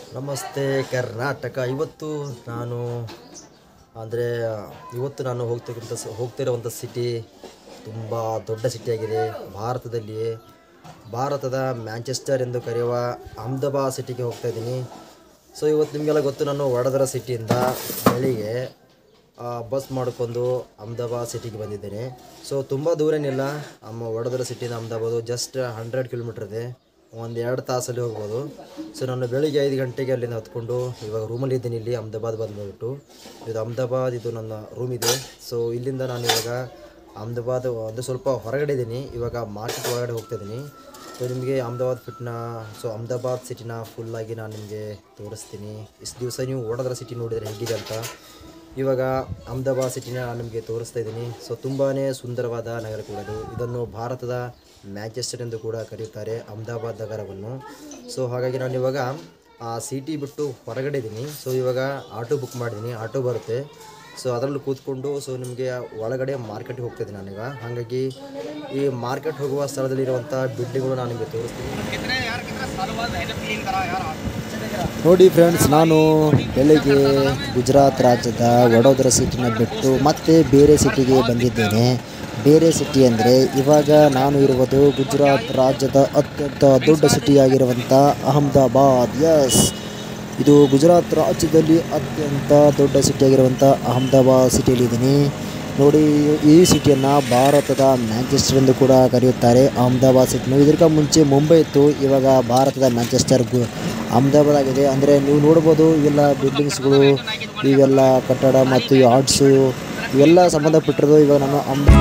ನಮಸ್ತೆ ಕರ್ನಾಟಕ ಇವತ್ತು ನಾನು ಅಂದರೆ ಇವತ್ತು ನಾನು ಹೋಗ್ತಕ್ಕಂಥ ಸ- ಹೋಗ್ತಿರುವಂಥ ಸಿಟಿ ತುಂಬ ದೊಡ್ಡ ಸಿಟಿಯಾಗಿದೆ ಭಾರತದಲ್ಲಿಯೇ ಭಾರತದ ಮ್ಯಾಂಚೆಸ್ಟರ್ ಎಂದು ಕರೆಯುವ ಅಹಮದಾಬಾದ್ ಸಿಟಿಗೆ ಹೋಗ್ತಾ ಇದ್ದೀನಿ ಸೊ ಇವತ್ತು ನಿಮಗೆಲ್ಲ ಗೊತ್ತು ನಾನು ವಡೋದರ ಸಿಟಿಯಿಂದ ಬೆಳಿಗ್ಗೆ ಆ, ಬಸ್ ಮಾಡಿಕೊಂಡು ಅಹಮದಾಬಾದ್ ಸಿಟಿಗೆ ಬಂದಿದ್ದೇನೆ ಸೊ ತುಂಬ ದೂರೇನಿಲ್ಲ ನಮ್ಮ ವಡೋದರ ಸಿಟಿಯಿಂದ ಅಹಮದಾಬಾದು ಜಸ್ಟ್ ಹಂಡ್ರೆಡ್ ಕಿಲೋಮೀಟ್ರ್ ಇದೆ ಒಂದು ಎರಡು ತಾಸಲ್ಲಿ ಹೋಗ್ಬೋದು ಸೊ ನಾನು ಬೆಳಿಗ್ಗೆ ಐದು ಗಂಟೆಗೆ ಅಲ್ಲಿಂದ ಹತ್ಕೊಂಡು ಇವಾಗ ರೂಮಲ್ಲಿ ಇದ್ದೀನಿ ಇಲ್ಲಿ ಅಹಮದಾಬಾದ್ ಬಂದುಬಿಟ್ಟು ಇದು ಅಹಮದಾಬಾದ್ ಇದು ನನ್ನ ರೂಮ್ ಇದೆ ಸೊ ಇಲ್ಲಿಂದ ನಾನು ಇವಾಗ ಅಹಮದಾಬಾದ್ ಒಂದು ಸ್ವಲ್ಪ ಹೊರಗಡೆ ಇದ್ದೀನಿ ಇವಾಗ ಮಾರ್ಕೆಟ್ ಒಳಗಡೆ ಹೋಗ್ತಾ ಇದ್ದೀನಿ ಸೊ ನಿಮಗೆ ಅಹಮದಾಬಾದ್ ಫಿಟ್ನ ಸೊ ಅಹಮದಾಬಾದ್ ಸಿಟಿನ ಫುಲ್ಲಾಗಿ ನಾನು ನಿಮಗೆ ತೋರಿಸ್ತೀನಿ ಇಷ್ಟು ದಿವಸ ನೀವು ಓಡೋದ್ರ ಸಿಟಿ ನೋಡಿದರೆ ಹೇಗಿದೆ ಅಂತ ಇವಾಗ ಅಹಮದಾಬಾದ್ ಸಿಟಿನ ನಾನು ನಿಮಗೆ ತೋರಿಸ್ತಾ ಇದ್ದೀನಿ ಸೊ ತುಂಬಾ ಸುಂದರವಾದ ನಗರ ಕೂಡ ಇದು ಇದನ್ನು ಭಾರತದ ಮ್ಯಾಂಚೆಸ್ಟರ್ ಎಂದು ಕೂಡ ಕರೆಯುತ್ತಾರೆ ಅಹಮದಾಬಾದ್ ನಗರವನ್ನು ಸೊ ಹಾಗಾಗಿ ನಾನು ಇವಾಗ ಆ ಸಿಟಿ ಬಿಟ್ಟು ಹೊರಗಡೆ ಇದ್ದೀನಿ ಸೊ ಇವಾಗ ಆಟೋ ಬುಕ್ ಮಾಡಿದ್ದೀನಿ ಆಟೋ ಬರುತ್ತೆ ಸೊ ಅದರಲ್ಲಿ ಕೂತ್ಕೊಂಡು ಸೊ ನಿಮಗೆ ಒಳಗಡೆ ಮಾರ್ಕೆಟ್ಗೆ ಹೋಗ್ತಾಯಿದ್ದೀನಿ ನಾನೀಗ ಹಾಗಾಗಿ ಈ ಮಾರ್ಕೆಟ್ ಹೋಗುವ ಸ್ಥಳದಲ್ಲಿರುವಂಥ ಬಿಲ್ಡಿಂಗ್ಗಳು ನಾನು ನಿಮಗೆ ತೋರಿಸ್ತೀನಿ ನೋಡಿ ಫ್ರೆಂಡ್ಸ್ ನಾನು ಬೆಳಗ್ಗೆ ಗುಜರಾತ್ ರಾಜ್ಯದ ವಡೋದರ ಸಿಟಿನ ಬಿಟ್ಟು ಮತ್ತೆ ಬೇರೆ ಸಿಟಿಗೆ ಬಂದಿದ್ದೇನೆ ಬೇರೆ ಸಿಟಿ ಅಂದರೆ ಇವಾಗ ನಾನು ಇರುವುದು ಗುಜರಾತ್ ರಾಜ್ಯದ ಅತ್ಯಂತ ದೊಡ್ಡ ಸಿಟಿಯಾಗಿರುವಂಥ ಅಹಮದಾಬಾದ್ ಎಸ್ ಇದು ಗುಜರಾತ್ ರಾಜ್ಯದಲ್ಲಿ ಅತ್ಯಂತ ದೊಡ್ಡ ಸಿಟಿಯಾಗಿರುವಂಥ ಅಹಮದಾಬಾದ್ ಸಿಟಿಯಲ್ಲಿದ್ದೀನಿ ನೋಡಿ ಈ ಸಿಟಿಯನ್ನು ಭಾರತದ ಮ್ಯಾಂಚೆಸ್ಟರ್ ಎಂದು ಕೂಡ ಕರೆಯುತ್ತಾರೆ ಅಹಮದಾಬಾದ್ ಸಿಟಿನು ಇದಕ್ಕೆ ಮುಂಚೆ ಮುಂಬೈ ಇತ್ತು ಇವಾಗ ಭಾರತದ ಮ್ಯಾಂಚೆಸ್ಟರ್ ಗು ಅಹಮದಾಬಾದ್ ಆಗಿದೆ ಅಂದರೆ ನೀವು ನೋಡ್ಬೋದು ಇವೆಲ್ಲ ಬಿಲ್ಡಿಂಗ್ಸ್ಗಳು ಇವೆಲ್ಲ ಕಟ್ಟಡ ಮತ್ತು ಈ ಆರ್ಟ್ಸು ಇವೆಲ್ಲ ಸಂಬಂಧಪಟ್ಟಿರೋದು ಇವಾಗ ನಾನು ಅಹಮದಾ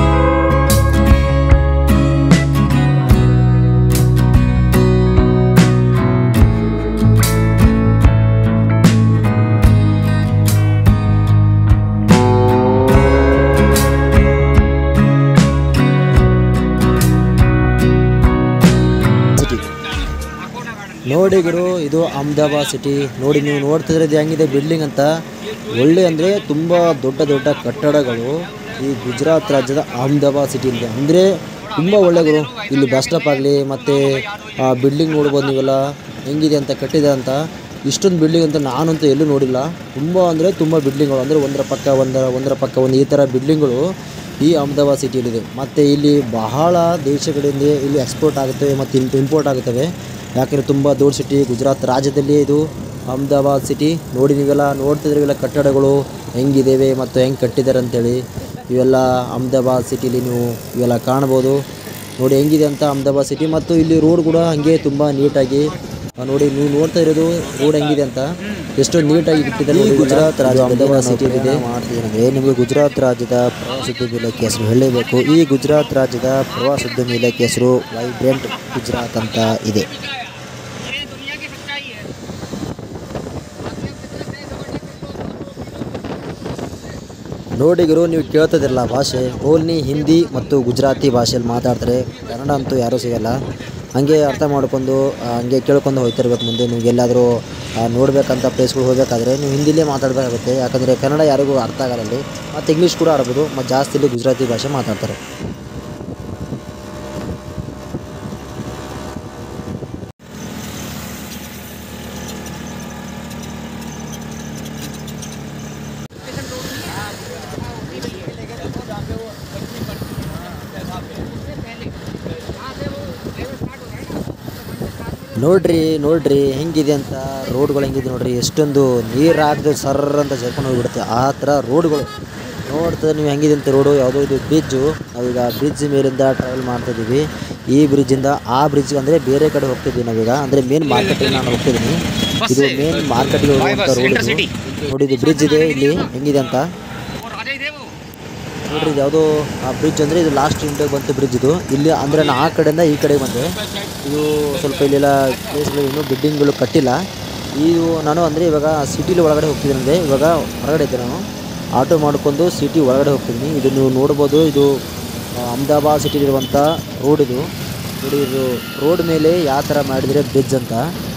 ಸಿಟಿ ನೋಡಿ ಗುರು ಇದು ಅಹಮದಾಬಾದ್ ಸಿಟಿ ನೋಡಿ ನೀವು ನೋಡ್ತಿದ್ರೆ ಇದು ಹೆಂಗಿದೆ ಬಿಲ್ಡಿಂಗ್ ಅಂತ ಒಳ್ಳೆ ಅಂದರೆ ತುಂಬ ದೊಡ್ಡ ದೊಡ್ಡ ಕಟ್ಟಡಗಳು ಈ ಗುಜರಾತ್ ರಾಜ್ಯದ ಅಹಮದಾಬಾದ್ ಸಿಟಿ ಇದೆ ಅಂದರೆ ತುಂಬ ಒಳ್ಳೆ ಗುರು ಇಲ್ಲಿ ಬಸ್ ಸ್ಟಾಪ್ ಆಗಲಿ ಮತ್ತು ಬಿಲ್ಡಿಂಗ್ ನೋಡ್ಬೋದು ನೀವೆಲ್ಲ ಹೆಂಗಿದೆ ಅಂತ ಕಟ್ಟಿದೆ ಅಂತ ಇಷ್ಟೊಂದು ಬಿಲ್ಡಿಂಗ್ ಅಂತ ನಾನಂತೂ ಎಲ್ಲೂ ನೋಡಿಲ್ಲ ತುಂಬ ಅಂದರೆ ತುಂಬ ಬಿಲ್ಡಿಂಗ್ಗಳು ಅಂದರೆ ಒಂದರ ಪಕ್ಕ ಒಂದರ ಒಂದರ ಪಕ್ಕ ಒಂದು ಈ ಥರ ಬಿಲ್ಡಿಂಗ್ಗಳು ಈ ಅಹಮದಾಬಾದ್ ಸಿಟಿಯಲ್ಲಿದೆ ಮತ್ತು ಇಲ್ಲಿ ಬಹಳ ದೇಶಗಳಿಂದ ಇಲ್ಲಿ ಎಕ್ಸ್ಪೋರ್ಟ್ ಆಗುತ್ತವೆ ಮತ್ತು ಇಂಪೋರ್ಟ್ ಆಗುತ್ತವೆ ಯಾಕಂದರೆ ತುಂಬ ದೊಡ್ಡ ಸಿಟಿ ಗುಜರಾತ್ ರಾಜ್ಯದಲ್ಲಿಯೇ ಇದು ಅಹಮದಾಬಾದ್ ಸಿಟಿ ನೋಡಿ ನೀವೆಲ್ಲ ನೋಡ್ತಿದ್ರೆ ಇವೆಲ್ಲ ಕಟ್ಟಡಗಳು ಹೆಂಗಿದ್ದೇವೆ ಮತ್ತು ಹೆಂಗೆ ಕಟ್ಟಿದ್ದಾರೆ ಅಂತೇಳಿ ಇವೆಲ್ಲ ಅಹಮದಾಬಾದ್ ಸಿಟಿಲಿ ನೀವು ಇವೆಲ್ಲ ಕಾಣ್ಬೋದು ನೋಡಿ ಹೆಂಗಿದೆ ಅಂತ ಅಹಮದಾಬಾದ್ ಸಿಟಿ ಮತ್ತು ಇಲ್ಲಿ ರೋಡ್ ಕೂಡ ಹಾಗೆ ತುಂಬ ನೀಟಾಗಿ ಆ, ನೋಡಿ ನೀವು ನೋಡ್ತಾ ಇರೋದು ರೋಡ್ ಹೆಂಗಿದೆ ಅಂತ ಎಷ್ಟೊಂದು ನೀಟಾಗಿ ಇಟ್ಟಿದ್ದಾರೆ ನೋಡಿ ಗುಜರಾತ್ ರಾಜ್ಯ ಅಹಮದಾಬಾದ್ ಸಿಟಿ ಇದೆ ಮಾಡ್ತೀನಂದರೆ ನಿಮಗೆ ಗುಜರಾತ್ ರಾಜ್ಯದ ಪ್ರವಾಸೋದ್ಯಮ ಇಲಾಖೆ ಹೆಸರು ಹೇಳಲೇಬೇಕು ಈ ಗುಜರಾತ್ ರಾಜ್ಯದ ಪ್ರವಾಸೋದ್ಯಮ ಇಲಾಖೆ ಹೆಸರು ವೈಬ್ರೆಂಟ್ ಗುಜರಾತ್ ಅಂತ ಇದೆ ನೋಡಿ ಗುರು ನೀವು ಕೇಳ್ತದಿರಲ್ಲ ಭಾಷೆ ಓನ್ಲಿ ಹಿಂದಿ ಮತ್ತು ಗುಜರಾತಿ ಭಾಷೆಯಲ್ಲಿ ಮಾತಾಡ್ತಾರೆ ಕನ್ನಡ ಅಂತೂ ಯಾರೂ ಸಿಗಲ್ಲ ಹಾಗೆ ಅರ್ಥ ಮಾಡ್ಕೊಂಡು ಆ, ಹಂಗೆ ಕೇಳ್ಕೊಂಡು ಹೋಗ್ತಿರ್ಬೇಕು ಮುಂದೆ ನೀವು ಎಲ್ಲಾದರೂ ನೋಡಬೇಕಂತ ಪ್ಲೇಸ್ಗಳು ಹೋಗಬೇಕಾದ್ರೆ ನೀವು ಹಿಂದಿಲೇ ಮಾತಾಡಬೇಕಾಗುತ್ತೆ ಯಾಕಂದರೆ ಕನ್ನಡ ಯಾರಿಗೂ ಅರ್ಥ ಆಗಲ್ಲ ಅಲ್ಲಿ ಮತ್ತು ಇಂಗ್ಲೀಷ್ ಕೂಡ ಆಡ್ಬೋದು ಮತ್ತು ಜಾಸ್ತಿ ಇಲ್ಲಿ ಗುಜರಾತಿ ಭಾಷೆ ಮಾತಾಡ್ತಾರೆ ನೋಡ್ರಿ ನೋಡ್ರಿ ಹೆಂಗಿದೆ ಅಂತ ರೋಡ್ಗಳು ಹೆಂಗಿದೆ ನೋಡ್ರಿ ಎಷ್ಟೊಂದು ನೀರು ಹಾಕಿದ್ರೆ ಸರ್ರ ಅಂತ ಜರ್ಕೊಂಡು ಹೋಗ್ಬಿಡುತ್ತೆ ಆ ಥರ ರೋಡ್ಗಳು ನೋಡ್ತದೆ ನೀವು ಹೆಂಗಿದೆ ಅಂತ ರೋಡು ಯಾವುದೋ ಇದು ಬ್ರಿಡ್ಜು ನಾವೀಗ ಬ್ರಿಡ್ಜ್ ಮೇಲಿಂದ ಟ್ರಾವೆಲ್ ಮಾಡ್ತಾ ಇದ್ದೀವಿ ಈ ಬ್ರಿಡ್ಜಿಂದ ಆ ಬ್ರಿಡ್ಜ್ ಅಂದರೆ ಬೇರೆ ಕಡೆ ಹೋಗ್ತಿದ್ವಿ ನಾವೀಗ ಅಂದರೆ ಮೇನ್ ಮಾರ್ಕೆಟಿಗೆ ನಾನು ಹೋಗ್ತಿದ್ದೀನಿ ಇದು ಮೇನ್ ಮಾರ್ಕೆಟ್ಗೆ ಹೋಗುವಂಥ ರೋಡ್ ಇದು ನೋಡಿ ಇದು ಬ್ರಿಡ್ಜ್ ಇದೆ ಇಲ್ಲಿ ಹೆಂಗಿದೆ ಅಂತ ನೋಡ್ರಿ ಇದು ಯಾವುದೋ ಆ ಬ್ರಿಡ್ಜ್ ಅಂದರೆ ಇದು ಲಾಸ್ಟ್ ಇಂಡಿಯಾಗೆ ಬಂತು ಬ್ರಿಡ್ಜ್ ಇದು ಇಲ್ಲಿ ಅಂದರೆ ನಾನು ಆ ಕಡೆಯಿಂದ ಈ ಕಡೆಗೆ ಬಂದೆ ಇದು ಸ್ವಲ್ಪ ಇಲ್ಲೆಲ್ಲ ಪ್ಲೇಸ್ಗಳು ಇನ್ನೂ ಬಿಲ್ಡಿಂಗ್ಗಳು ಕಟ್ಟಿಲ್ಲ ಇದು ನಾನು ಅಂದರೆ ಇವಾಗ ಸಿಟಿಲಿ ಒಳಗಡೆ ಹೋಗ್ತಿದ್ದೀನಿ ಅಂದರೆ ಇವಾಗ ಹೊರಗಡೆ ಇದ್ದೆ ನಾನು ಆಟೋ ಮಾಡ್ಕೊಂಡು ಸಿಟಿ ಒಳಗಡೆ ಹೋಗ್ತಿದ್ದೀನಿ ಇದು ನೀವು ನೋಡ್ಬೋದು ಇದು ಆ, ಅಹಮದಾಬಾದ್ ಸಿಟಿಲಿರುವಂಥ ರೋಡ್ ಇದು ನೋಡಿ ಇದು ರೋಡ್ ಮೇಲೆ ಯಾವ ಥರ ಮಾಡಿದರೆ ಬ್ರಿಡ್ಜ್ ಅಂತ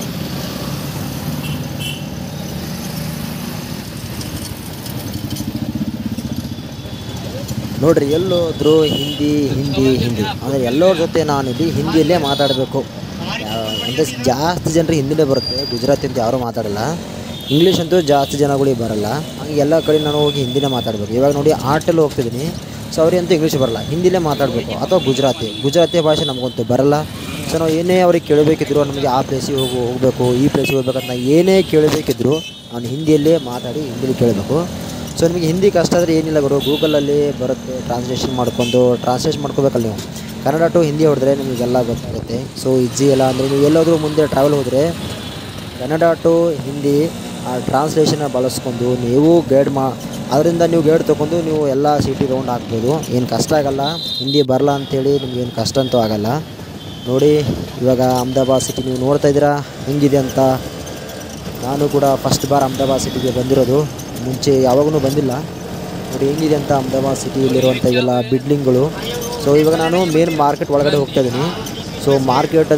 ನೋಡ್ರಿ ಎಲ್ಲೋದ್ರು ಹಿಂದಿ ಹಿಂದಿ ಹಿಂದಿ ಅಂದರೆ ಎಲ್ಲರ ಜೊತೆ ನಾನು ಇಲ್ಲಿ ಹಿಂದಿಯಲ್ಲೇ ಮಾತಾಡಬೇಕು ಅಂದರೆ ಜಾಸ್ತಿ ಜನರಿಗೆ ಹಿಂದಿನೇ ಬರುತ್ತೆ ಗುಜರಾತಿ ಅಂತ ಯಾರೂ ಮಾತಾಡಲ್ಲ ಇಂಗ್ಲೀಷ್ ಅಂತೂ ಜಾಸ್ತಿ ಜನಗಳಿಗೆ ಬರಲ್ಲ ಹಾಗೆ ಎಲ್ಲ ಕಡೆ ನಾನು ಹೋಗಿ ಹಿಂದಿನೇ ಮಾತಾಡಬೇಕು ಇವಾಗ ನೋಡಿ ಆಟಲ್ಲಿ ಹೋಗ್ತಿದ್ದೀನಿ ಸೊ ಅವ್ರಿಗಂತೂ ಇಂಗ್ಲೀಷ್ ಬರಲ್ಲ ಹಿಂದಿಲೇ ಮಾತಾಡಬೇಕು ಅಥವಾ ಗುಜರಾತಿ ಗುಜರಾತಿ ಭಾಷೆ ನಮಗಂತೂ ಬರಲ್ಲ ಸೊ ನಾವು ಏನೇ ಅವ್ರಿಗೆ ಕೇಳಬೇಕಿದ್ರು ನಮಗೆ ಆ ಪ್ಲೇಸಿಗೆ ಹೋಗು ಹೋಗಬೇಕು ಈ ಪ್ಲೇಸಿಗೆ ಹೋಗ್ಬೇಕಂತ ನಾವು ಏನೇ ಕೇಳಬೇಕಿದ್ರು ನಾನು ಹಿಂದಿಯಲ್ಲೇ ಮಾತಾಡಿ ಹಿಂದಿಲಿ ಕೇಳಬೇಕು ಸೊ ನಿಮಗೆ ಹಿಂದಿ ಕಷ್ಟ ಆದರೆ ಏನಿಲ್ಲ ಗುರು ಗೂಗಲಲ್ಲಿ ಬರುತ್ತೆ ಟ್ರಾನ್ಸ್ಲೇಷನ್ ಮಾಡ್ಕೊಂಡು ಟ್ರಾನ್ಸ್ಲೇಷನ್ ಮಾಡ್ಕೋಬೇಕಲ್ಲ ನೀವು ಕನ್ನಡ ಟು ಹಿಂದಿ ಹೊಡೆದ್ರೆ ನಿಮಗೆಲ್ಲ ಗೊತ್ತಾಗುತ್ತೆ ಸೊ ಈಜಿ ಎಲ್ಲ ಅಂದರೆ ನೀವು ಎಲ್ಲಾದರೂ ಮುಂದೆ ಟ್ರಾವೆಲ್ ಹೋದರೆ ಕನ್ನಡ ಟು ಹಿಂದಿ ಆ ಟ್ರಾನ್ಸ್ಲೇಷನ್ನ ಬಳಸ್ಕೊಂಡು ನೀವು ಗೈಡ್ ಮಾ ಅದರಿಂದ ನೀವು ಗೈಡ್ ತೊಗೊಂಡು ನೀವು ಎಲ್ಲ ಸಿಟಿ ರೌಂಡ್ ಹಾಕ್ಬೋದು ಏನು ಕಷ್ಟ ಆಗಲ್ಲ ಹಿಂದಿ ಬರಲ್ಲ ಅಂಥೇಳಿ ನಿಮ್ಗೇನು ಕಷ್ಟ ಅಂತೂ ಆಗಲ್ಲ ನೋಡಿ ಇವಾಗ ಅಹಮದಾಬಾದ್ ಸಿಟಿ ನೀವು ನೋಡ್ತಾ ಇದ್ದೀರಾ ಹೆಂಗಿದೆ ಅಂತ ನಾನು ಕೂಡ ಫಸ್ಟ್ ಬಾರ್ ಅಹಮದಾಬಾದ್ ಸಿಟಿಗೆ ಬಂದಿರೋದು ಮುಂಚೆ ಯಾವಾಗೂ ಬಂದಿಲ್ಲ ನೋಡಿ ಹೆಂಗಿದೆ ಅಂತ ಅಹಮದಾಬಾದ್ ಸಿಟಿಯಲ್ಲಿರುವಂಥ ಎಲ್ಲ ಬಿಲ್ಡಿಂಗ್ಗಳು ಸೊ ಇವಾಗ ನಾನು ಮೇನ್ ಮಾರ್ಕೆಟ್ ಒಳಗಡೆ ಹೋಗ್ತಾ ಇದ್ದೀನಿ ಸೊ ಮಾರ್ಕೆಟ್